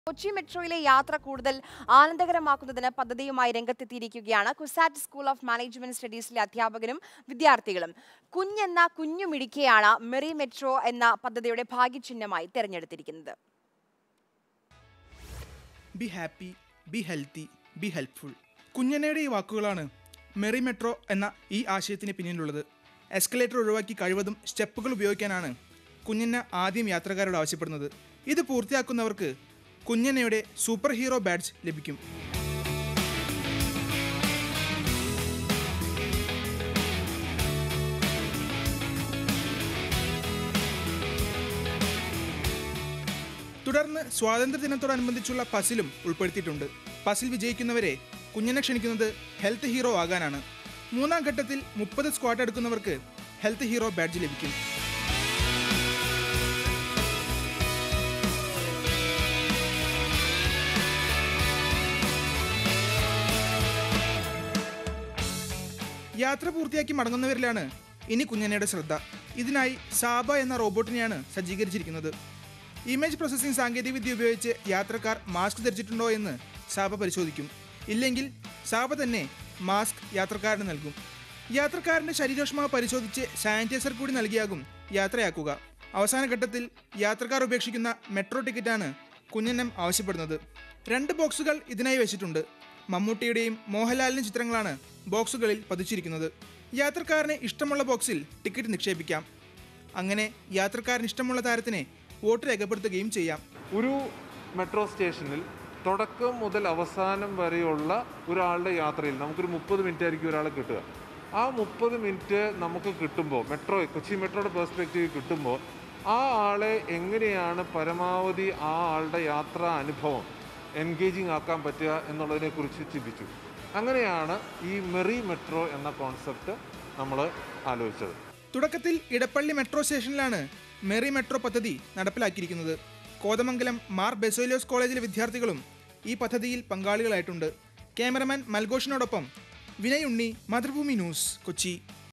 കൊച്ചി മെട്രോയിലെ യാത്ര കൂടുതൽ ആനന്ദകരമാക്കുന്നതിന് പദ്ധതിയുമായി രംഗത്തെത്തിയിരിക്കുകയാണ് കുസാറ്റ് സ്കൂൾ ഓഫ് മാനേജ്മെന്റ് സ്റ്റഡീസിലെ അധ്യാപകരും വിദ്യാർത്ഥികളും കുഞ്ഞെന്ന കുഞ്ഞു മിടിക്കെയാണ് മെറി മെട്രോ എന്ന പദ്ധതിയുടെ ഭാഗ്യചിഹ്നമായി തെരഞ്ഞെടുത്തിരിക്കുന്നത് be happy be healthy be helpful കുഞ്ഞനയുടെ ഈ വാക്കുകളാണ് മെറി മെട്രോ എന്ന ഈ ആശയത്തിന് പിന്നിലുള്ളത് എസ്കലേറ്റർ ഒഴിവാക്കി കഴിവതും സ്റ്റെപ്പുകൾ ഉപയോഗിക്കാനാണ് കുഞ്ഞന ആദ്യം യാത്രക്കാരോട് ആവശ്യപ്പെടുന്നത് ഇത് പൂർത്തിയാക്കുന്നവർക്ക് കുഞ്ഞനയുടെ സൂപ്പർ ഹീറോ ബാഡ്ജ് ലഭിക്കും തുടർന്ന് സ്വാതന്ത്ര്യദിനത്തോടനുബന്ധിച്ചുള്ള പസിലും ഉൾപ്പെടുത്തിയിട്ടുണ്ട് പസിൽ വിജയിക്കുന്നവരെ കുഞ്ഞിനെ ക്ഷണിക്കുന്നത് ഹെൽത്ത് ഹീറോ ആകാനാണ് മൂന്നാം ഘട്ടത്തിൽ മുപ്പത് സ്ക്വാട്ട് എടുക്കുന്നവർക്ക് ഹെൽത്ത് ഹീറോ ബാഡ്ജ് ലഭിക്കും യാത്ര പൂർത്തിയാക്കി മടങ്ങുന്നവരിലാണ് ഇനി കുഞ്ഞനയുടെ ശ്രദ്ധ ഇതിനായി സാബ എന്ന റോബോട്ടിനെയാണ് സജ്ജീകരിച്ചിരിക്കുന്നത് ഇമേജ് പ്രോസസ്സിംഗ് സാങ്കേതികവിദ്യ ഉപയോഗിച്ച് യാത്രക്കാർ മാസ്ക് ധരിച്ചിട്ടുണ്ടോ എന്ന് സാബ പരിശോധിക്കും ഇല്ലെങ്കിൽ സാബ തന്നെ മാസ്ക് യാത്രക്കാരന് നൽകും യാത്രക്കാരന്റെ ശരീരോഷ്മാവ് പരിശോധിച്ച് സാനിറ്റൈസർ കൂടി നൽകിയാകും യാത്രയാക്കുക അവസാന ഘട്ടത്തിൽ യാത്രക്കാർ ഉപേക്ഷിക്കുന്ന മെട്രോ ടിക്കറ്റാണ് കുഞ്ഞനം ആവശ്യപ്പെടുന്നത് രണ്ട് ബോക്സുകൾ ഇതിനായി വെച്ചിട്ടുണ്ട് മമ്മൂട്ടിയുടെയും മോഹൻലാലിന്റെ ചിത്രങ്ങളാണ് ബോക്സുകളിൽ പതിച്ചിരിക്കുന്നത് യാത്രക്കാരന് ഇഷ്ടമുള്ള ബോക്സിൽ ടിക്കറ്റ് നിക്ഷേപിക്കാം അങ്ങനെ യാത്രക്കാരന് ഇഷ്ടമുള്ള താരത്തിനെ വോട്ട് രേഖപ്പെടുത്തുകയും ചെയ്യാം ഒരു മെട്രോ സ്റ്റേഷനിൽ തുടക്കം മുതൽ അവസാനം വരെയുള്ള ഒരാളുടെ യാത്രയിൽ നമുക്കൊരു മുപ്പത് മിനിറ്റ് ആയിരിക്കും ഒരാളെ കിട്ടുക ആ മുപ്പത് മിനിറ്റ് നമുക്ക് കിട്ടുമ്പോൾ മെട്രോ കൊച്ചി മെട്രോയുടെ പെർസ്പെക്റ്റീവ് കിട്ടുമ്പോൾ ആ ആളെ എങ്ങനെയാണ് പരമാവധി ആ ആളുടെ യാത്രാ അനുഭവം എൻഗേജിങ് ആക്കാൻ പറ്റുക എന്നുള്ളതിനെക്കുറിച്ച് ചിന്തിച്ചു അങ്ങനെയാണ് ഈ മെറി മെട്രോ എന്ന കോൺസെപ്റ്റ് നമ്മൾ ആലോചിച്ചത് തുടക്കത്തിൽ ഇടപ്പള്ളി മെട്രോ സ്റ്റേഷനിലാണ് മെറി മെട്രോ പദ്ധതി നടപ്പിലാക്കിയിരിക്കുന്നത് കോതമംഗലം മാർ ബെസോലിയോസ് കോളേജിലെ വിദ്യാർത്ഥികളും ഈ പദ്ധതിയിൽ പങ്കാളികളായിട്ടുണ്ട് ക്യാമറമാൻ മൽഘോഷിനോടൊപ്പം വിനയ് ഉണ്ണി മാതൃഭൂമി ന്യൂസ് കൊച്ചി